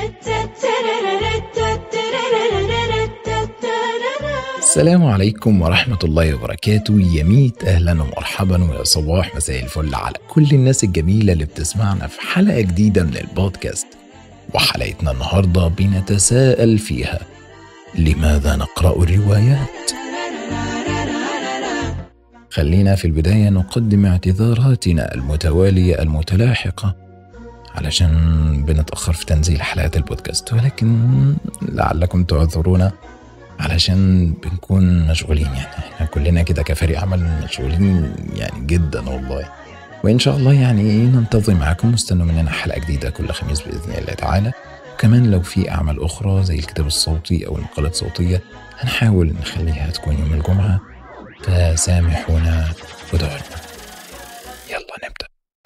السلام عليكم ورحمة الله وبركاته يا ميت أهلا ومرحبا ويا صباح مساء الفل على كل الناس الجميلة اللي بتسمعنا في حلقة جديدة من البودكاست وحلقتنا النهاردة بنتساءل فيها لماذا نقرأ الروايات؟ خلينا في البداية نقدم اعتذاراتنا المتوالية المتلاحقة علشان بنتأخر في تنزيل حلقات البودكاست ولكن لعلكم تعذرونا علشان بنكون مشغولين يعني احنا كلنا كده كفريق عمل مشغولين يعني جدا والله وان شاء الله يعني ننتظم معاكم واستنوا مننا حلقه جديده كل خميس باذن الله تعالى وكمان لو في اعمال اخرى زي الكتاب الصوتي او المقالات الصوتيه هنحاول نخليها تكون يوم الجمعه فسامحونا ودعوا لنا يلا نبدا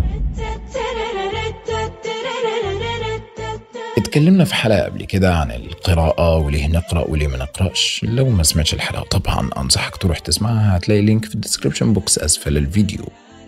اتكلمنا في حلقة قبل كده عن القراءة وليه نقرأ وليه ما نقرأش لو ما سمعتش الحلقة طبعا أنصحك تروح تسمعها هتلاقي لينك في الديسكريبشن بوكس أسفل الفيديو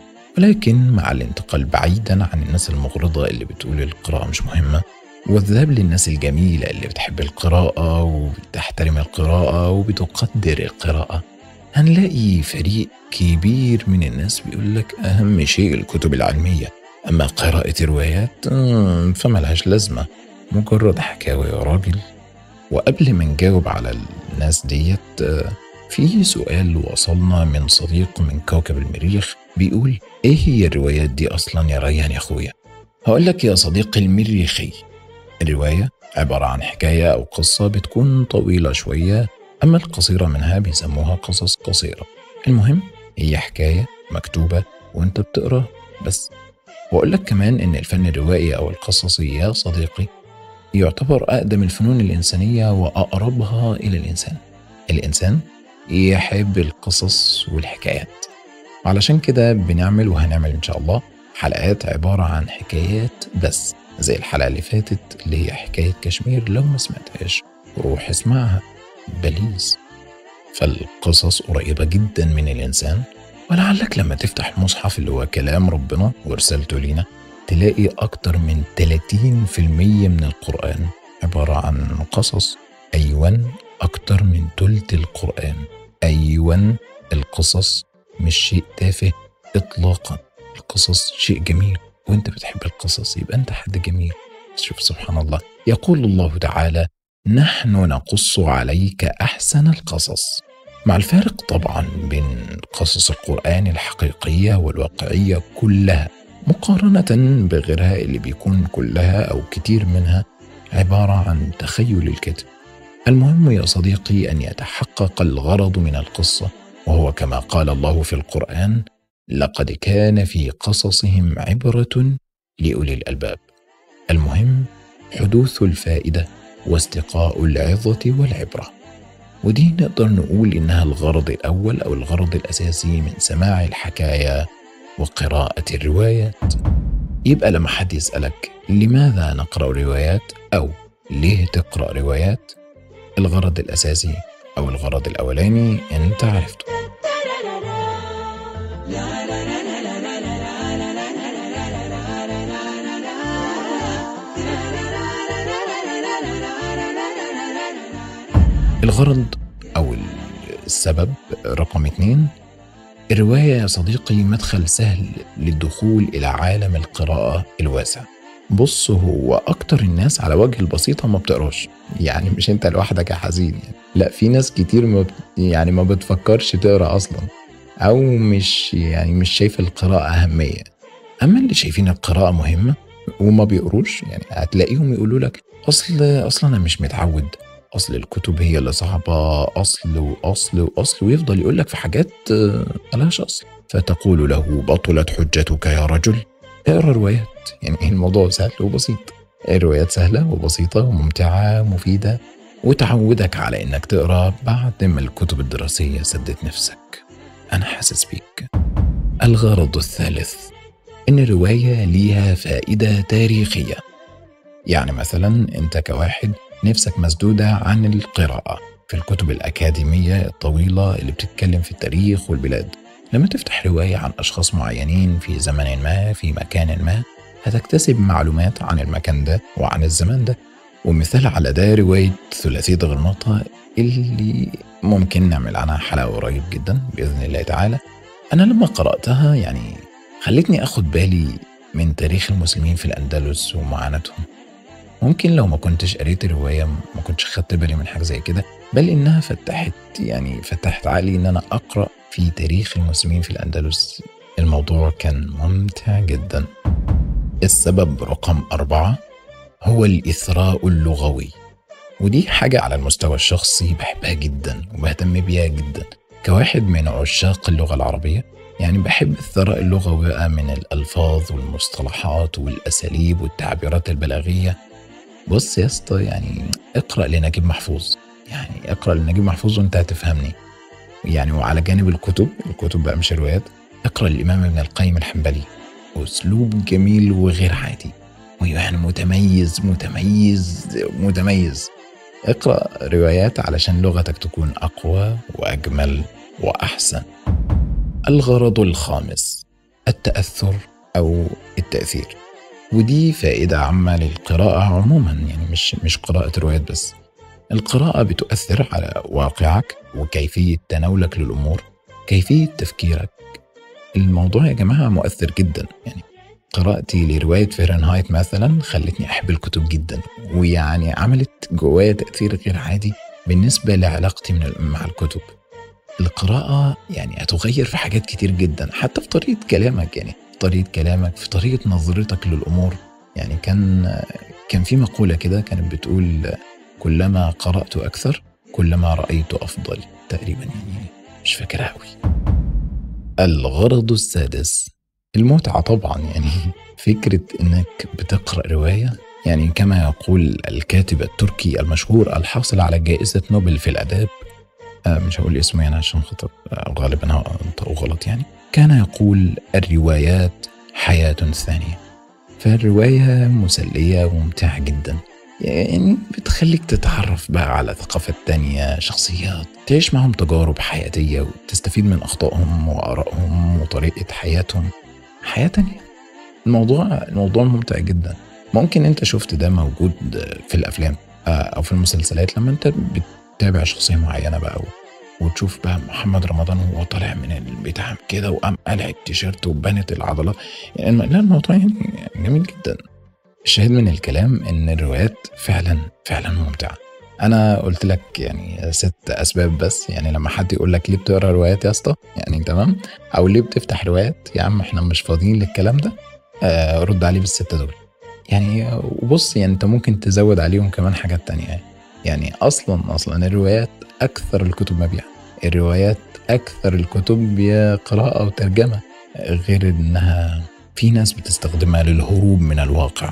ولكن مع الانتقال بعيدا عن الناس المغرضة اللي بتقول القراءة مش مهمة والذهاب للناس الجميلة اللي بتحب القراءة وبتحترم القراءة وبتقدر القراءة هنلاقي فريق كبير من الناس بيقول لك أهم شيء الكتب العلمية أما قراءة الروايات فملهاش لازمة مجرد حكاوي يا راجل وقبل ما نجاوب على الناس ديت في سؤال وصلنا من صديق من كوكب المريخ بيقول ايه هي الروايات دي اصلا يا ريان يا اخويا هقول لك يا صديقي المريخي الرواية عبارة عن حكاية أو قصة بتكون طويلة شوية أما القصيرة منها بيسموها قصص قصيرة المهم هي حكاية مكتوبة وانت بتقرا بس وأقول لك كمان إن الفن الروائي أو القصصي يا صديقي يعتبر أقدم الفنون الإنسانية وأقربها إلى الإنسان الإنسان يحب القصص والحكايات علشان كده بنعمل وهنعمل إن شاء الله حلقات عبارة عن حكايات بس زي الحلقة اللي فاتت اللي هي حكاية كشمير لو ما سمعتهاش روح اسمعها بليز فالقصص قريبة جدا من الإنسان ولعلك لما تفتح المصحف اللي هو كلام ربنا ورسالته لينا تلاقي أكتر من 30% من القرآن عبارة عن قصص أيوة أكتر من تلت القرآن أيوة القصص مش شيء تافه إطلاقا القصص شيء جميل وانت بتحب القصص يبقى انت حد جميل شوف سبحان الله يقول الله تعالى نحن نقص عليك أحسن القصص مع الفارق طبعا بين قصص القرآن الحقيقية والواقعية كلها مقارنة بغيرها اللي بيكون كلها أو كتير منها عبارة عن تخيل الكاتب المهم يا صديقي أن يتحقق الغرض من القصة وهو كما قال الله في القرآن لقد كان في قصصهم عبرة لأولي الألباب المهم حدوث الفائدة واستقاء العظة والعبرة ودي نقدر نقول إنها الغرض الأول أو الغرض الأساسي من سماع الحكاية وقراءة الروايات يبقى لما حد يسألك لماذا نقرأ روايات أو ليه تقرأ روايات الغرض الأساسي أو الغرض الأولاني أنت عرفته الغرض أو السبب رقم اتنين الرواية يا صديقي مدخل سهل للدخول إلى عالم القراءة الواسع بص هو أكتر الناس على وجه البسيطة ما بتقراش يعني مش أنت لوحدك يا حزين يعني. لا في ناس كتير ما بت... يعني ما بتفكرش تقرا أصلا أو مش يعني مش شايف القراءة أهمية أما اللي شايفين القراءة مهمة وما بيقروش يعني هتلاقيهم يقولوا لك أصل أصلا أنا مش متعود اصل الكتب هي اللي صعبه اصل واصل واصل ويفضل يقول لك في حاجات ملهاش اصل فتقول له بطلت حجتك يا رجل اقرا روايات يعني الموضوع سهل وبسيط الروايات سهله وبسيطه وممتعه ومفيده وتعودك على انك تقرا بعد ما الكتب الدراسيه سدت نفسك انا حاسس بيك الغرض الثالث ان الروايه ليها فائده تاريخيه يعني مثلا انت كواحد نفسك مسدودة عن القراءة في الكتب الأكاديمية الطويلة اللي بتتكلم في التاريخ والبلاد لما تفتح رواية عن أشخاص معينين في زمن ما في مكان ما هتكتسب معلومات عن المكان ده وعن الزمان ده ومثال على ده رواية ثلاثية غرناطة اللي ممكن نعمل عنها حلقة قريب جدا بإذن الله تعالى أنا لما قرأتها يعني خلتني أخد بالي من تاريخ المسلمين في الأندلس ومعاناتهم ممكن لو ما كنتش قريت الرواية ما كنتش خدت بالي من حاجة زي كده بل إنها فتحت يعني فتحت عقلي إن أنا أقرأ في تاريخ المسلمين في الأندلس الموضوع كان ممتع جدا السبب رقم أربعة هو الإثراء اللغوي ودي حاجة على المستوى الشخصي بحبها جدا وبهتم بيها جدا كواحد من عشاق اللغة العربية يعني بحب الثراء اللغوي بقى من الألفاظ والمصطلحات والأساليب والتعبيرات البلاغية بص يا اسطى يعني اقرأ لنجيب محفوظ يعني اقرأ لنجيب محفوظ وانت هتفهمني يعني وعلى جانب الكتب الكتب بقى مش روايات اقرأ الإمام ابن القيم الحنبلي أسلوب جميل وغير عادي ويعني متميز متميز متميز اقرأ روايات علشان لغتك تكون أقوى وأجمل وأحسن الغرض الخامس التأثر أو التأثير ودي فائدة عامة للقراءة عموما يعني مش مش قراءة روايات بس القراءة بتؤثر على واقعك وكيفية تناولك للأمور كيفية تفكيرك الموضوع يا جماعة مؤثر جدا يعني قراءتي لرواية فahrenheit مثلا خلتني أحب الكتب جدا ويعني عملت جوايا تأثير غير عادي بالنسبة لعلاقتي من مع الكتب القراءة يعني هتغير في حاجات كتير جدا حتى في طريقة كلامك يعني في طريقة كلامك في طريقة نظرتك للأمور يعني كان كان في مقولة كده كانت بتقول كلما قرأت أكثر كلما رأيت أفضل تقريبا يعني مش فاكرها أوي الغرض السادس المتعة طبعا يعني فكرة إنك بتقرأ رواية يعني كما يقول الكاتب التركي المشهور الحاصل على جائزة نوبل في الآداب آه مش هقول اسمه يعني عشان خاطر آه غالبا هنطقه غلط يعني كان يقول الروايات حياة ثانية فالرواية مسلية وممتعة جدا يعني بتخليك تتعرف بقى على ثقافات تانية شخصيات تعيش معهم تجارب حياتية وتستفيد من أخطائهم وآرائهم وطريقة حياتهم حياة تانية الموضوع الموضوع ممتع جدا ممكن انت شفت ده موجود في الافلام او في المسلسلات لما انت بتتابع شخصيه معينه بقى وتشوف بقى محمد رمضان وهو طالع من البتاع كده وقام قلع التيشيرت وبنت العضلات يعني لا الموضوع يعني جميل جدا الشاهد من الكلام ان الروايات فعلا فعلا ممتعه انا قلت لك يعني ست اسباب بس يعني لما حد يقول لك ليه بتقرا روايات يا اسطى يعني تمام او ليه بتفتح روايات يا عم احنا مش فاضيين للكلام ده آه رد عليه بالسته دول يعني وبص يعني انت ممكن تزود عليهم كمان حاجات تانية يعني اصلا اصلا الروايات اكثر الكتب مبيعا الروايات اكثر الكتب قراءه وترجمه غير انها في ناس بتستخدمها للهروب من الواقع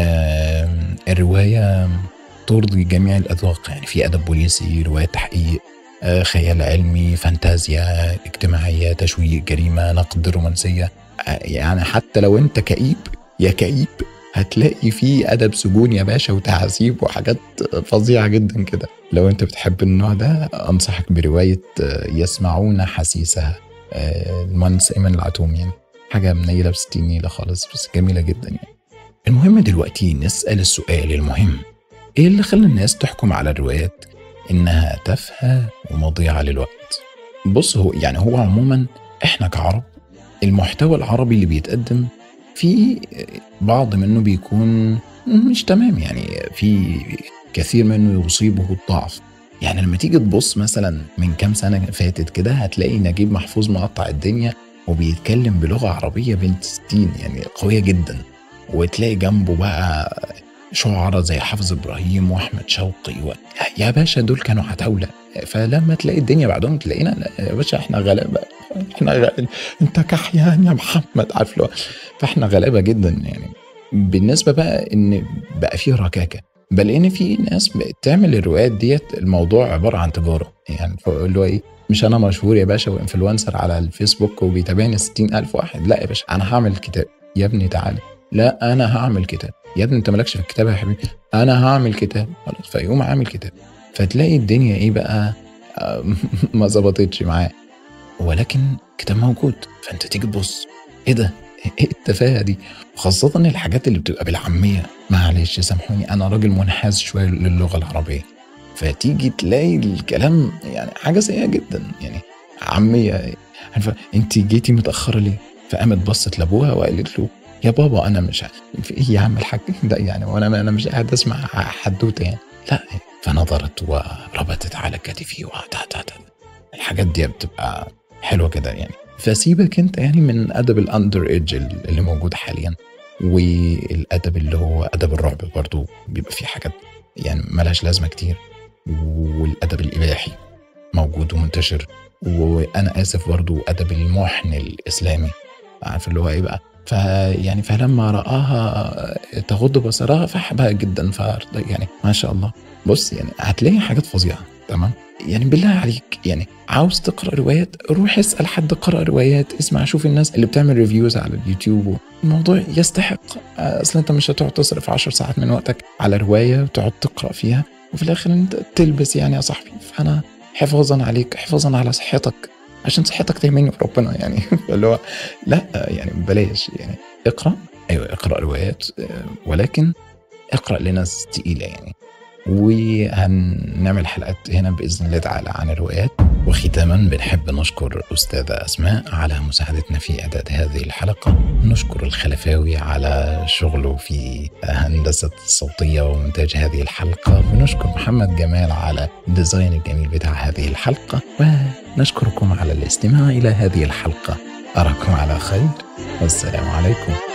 آه الروايه ترضي جميع الأذواق يعني في أدب بوليسي رواية تحقيق آه خيال علمي فانتازيا اجتماعية تشويق جريمة نقد رومانسية آه يعني حتى لو أنت كئيب يا كئيب هتلاقي في أدب سجون يا باشا وتعذيب وحاجات فظيعة جدا كده لو أنت بتحب النوع ده أنصحك برواية يسمعون حسيسها المهندس أيمن العتوم يعني حاجة منيلة بستين نيلة خالص بس جميلة جدا يعني المهم دلوقتي نسأل السؤال المهم ايه اللي خلى الناس تحكم على الروايات انها تافهه ومضيعه للوقت بص هو يعني هو عموما احنا كعرب المحتوى العربي اللي بيتقدم في بعض منه بيكون مش تمام يعني في كثير منه يصيبه الضعف يعني لما تيجي تبص مثلا من كام سنه فاتت كده هتلاقي نجيب محفوظ مقطع الدنيا وبيتكلم بلغه عربيه بنت ستين يعني قويه جدا وتلاقي جنبه بقى شعراء زي حافظ ابراهيم واحمد شوقي و... يا باشا دول كانوا عتاوله فلما تلاقي الدنيا بعدهم تلاقينا يا باشا احنا غلابه احنا غلابة. انت كحيان يا محمد عارف له فاحنا غلابه جدا يعني بالنسبه بقى ان بقى فيه ركاكه بل ان في ناس بتعمل الروايات ديت الموضوع عباره عن تجاره يعني اللي هو ايه مش انا مشهور يا باشا وانفلونسر على الفيسبوك وبيتابعني 60000 واحد لا يا باشا انا هعمل كتاب يا ابني تعالى لا انا هعمل كتاب يا ابني انت مالكش في الكتابه يا حبيبي انا هعمل كتاب خلاص فيقوم عامل كتاب فتلاقي الدنيا ايه بقى ما ظبطتش معاه ولكن كتاب موجود فانت تيجي تبص ايه ده ايه التفاهه دي خاصه الحاجات اللي بتبقى بالعاميه معلش سامحوني انا راجل منحاز شويه للغه العربيه فتيجي تلاقي الكلام يعني حاجه سيئه جدا يعني عاميه عارفه انت جيتي متاخره ليه فقامت بصت لابوها وقالت له يا بابا انا مش في ايه يا عم الحاج ده يعني وانا انا مش قاعد اسمع حدوته يعني لا فنظرت وربطت على كتفي الحاجات دي بتبقى حلوه كده يعني فسيبك انت يعني من ادب الاندر ايدج اللي موجود حاليا والادب اللي هو ادب الرعب برضو بيبقى فيه حاجات يعني ملهاش لازمه كتير والادب الاباحي موجود ومنتشر وانا اسف برضو ادب المحن الاسلامي عارف اللي هو ايه بقى فيعني فلما رآها تغض بصرها فحبها جدا ف يعني ما شاء الله بص يعني هتلاقي حاجات فظيعه تمام يعني بالله عليك يعني عاوز تقرا روايات روح اسال حد قرا روايات اسمع شوف الناس اللي بتعمل ريفيوز على اليوتيوب الموضوع يستحق اصلا انت مش هتقعد تصرف 10 ساعات من وقتك على روايه وتقعد تقرا فيها وفي الاخر انت تلبس يعني يا صاحبي فانا حفاظا عليك حفاظا على صحتك عشان صحتك تهمني ربنا يعني اللي هو لا يعني بلاش يعني اقرا ايوه اقرا روايات ولكن اقرا لناس تقيله يعني وهنعمل حلقات هنا باذن الله تعالى عن الروايات وختاما بنحب نشكر الاستاذه اسماء على مساعدتنا في اعداد هذه الحلقه نشكر الخلفاوي على شغله في هندسه الصوتيه ومونتاج هذه الحلقه ونشكر محمد جمال على الديزاين الجميل بتاع هذه الحلقه ونشكركم على الاستماع الى هذه الحلقه اراكم على خير والسلام عليكم